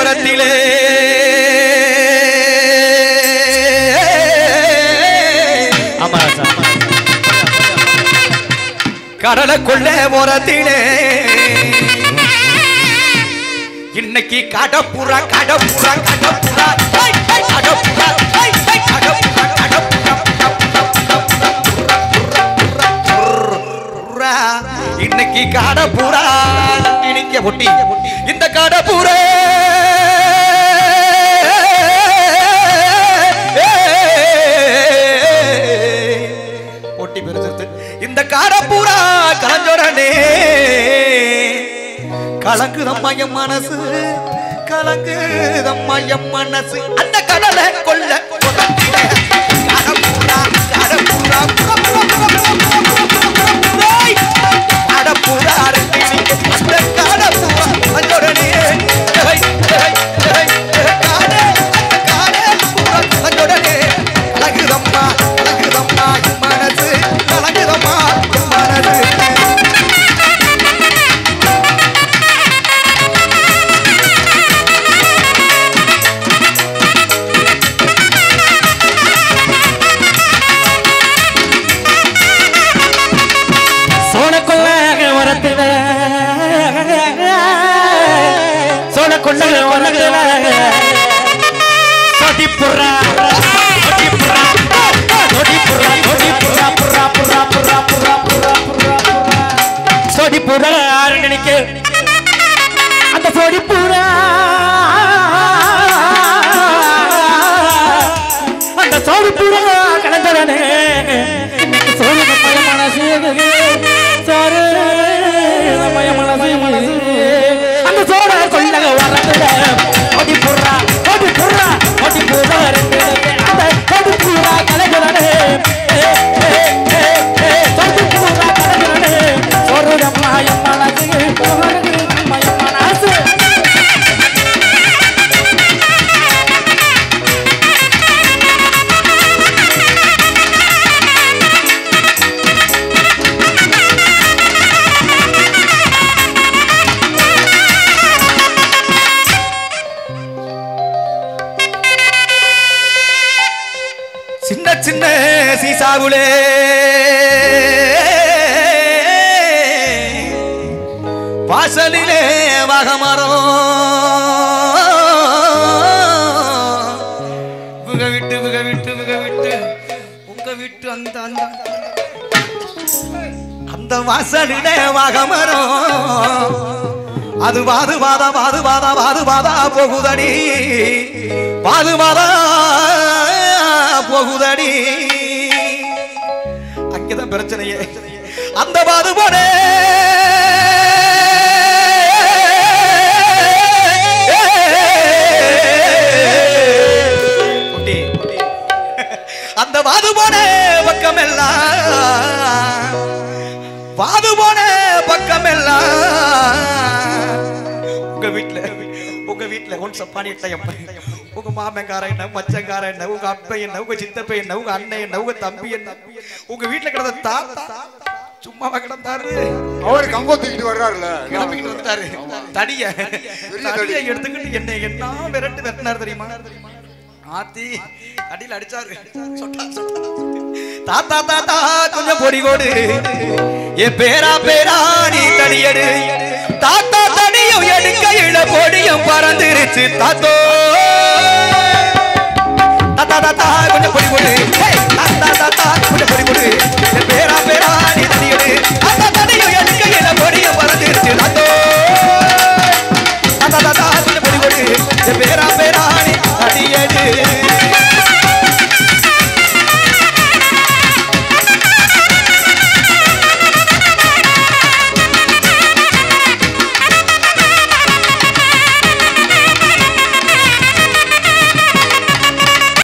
ஓரத்திலே ஆமா ராசா கடலை கொள்ள ஓரத்திலே இன்னைக்கு கடப்புறா கடப்புறா கடப்புறா ஐ, ஐ, கடப்புறா ஐ, ஐ, கடப்புறா கடப்புறா புறா. இன்னைக்கு கடப்புறா இனிக்க பொட்டி இந்த கடப்புறா பொட்டி பெருசிருத்து இந்த காடப்பூரா கலஞ்சோடனே கலங்குதம்மா என் மனசு கலங்குதம்மா என் மனசு அந்த கடலை கொல்ல கொதத்திலே. காடப்பூரா, காடப்பூரா, புறா, புறா, புறா, புறா, புறா, புறா, புறா, புறா, புறாய். காடப்பூரா அருகினி, அந்த காடப்பூரா கலஞ்சோடனே. ஏய், ஏய், ஏய், ஏய், காடே, அந்த காடப்பூரா கலஞ்சோடனே. கலங்குதம்மா, கலங்குதம்மா என் மனசு, கலங்குதம்மா என் மனசு. சோழக்கொள்ள வரத்துல சோழக்கொள்ள வரத்துல சொடி புறா சொடி புறா சொடி புறா சொடி புறா புறா புறா புறா புறா புறா புறா புறா சொடி புறா நினைக்க அந்த சொடி புறா அந்த சோறு புறா கலந்தரனே இன்னைக்கு சோறு பய மனசு சோறு பய மனசு மனசு அந்த சோற கொள்ளக வரதுல ஒடி புறா ஒடி புறா ஒடி புறா ரெண்டு அந்த ஒடி புறா கலந்தரனே சொடி புறா கலந்தரனே சோறு மய மனசு மய மனசு சின்ன சின்ன சீசாவுலே வாசலிலே வகமரம் உங்க விட்டு உங்க விட்டு உங்க விட்டு உங்க விட்டு அந்த அந்த அந்த வாசலிலே வகமரம் அது வாது வாதா வாது வாதா வாது வாதா போகுதடி வாது வாதா போகுதடி அங்கதான் பிரச்சனையே அந்த வாது போனே குட்டி, அந்த வாது போன பக்கமெல்லாம் வாது போன பக்கமெல்லாம் உங்க வீட்டுல உங்க வீட்டுல ஒன் சப்பானி டைம் உங்க மாமங்கார என்ன மச்சங்கார என்ன உங்க அப்பா என்ன உங்க சித்தப்பை என்ன உங்க அண்ணன் என்ன உங்க தம்பி என்ன உங்க வீட்டுல கிடந்த தாத்தா சும்மாவா கிடந்தாரு அவர் கம்பம் தூக்கிட்டு வர்றாருல கிளம்பிக்கிட்டு வந்துட்டாரு தடிய பெரிய தடி. தடிய எடுத்துக்கிட்டு என்ன என்ன விரட்டு விரட்டினார் தெரியுமா ஆத்தி அடியில் அடிச்சாரு சொட்டா, சொட்டா. தாத்தா தாத்தா கொஞ்சம் பொடி கோடு என் பேரா பேரா நீ தடியடு தாத்தா தடியும் எடுக்கையில பொடியும் பறந்துருச்சு தாத்தோ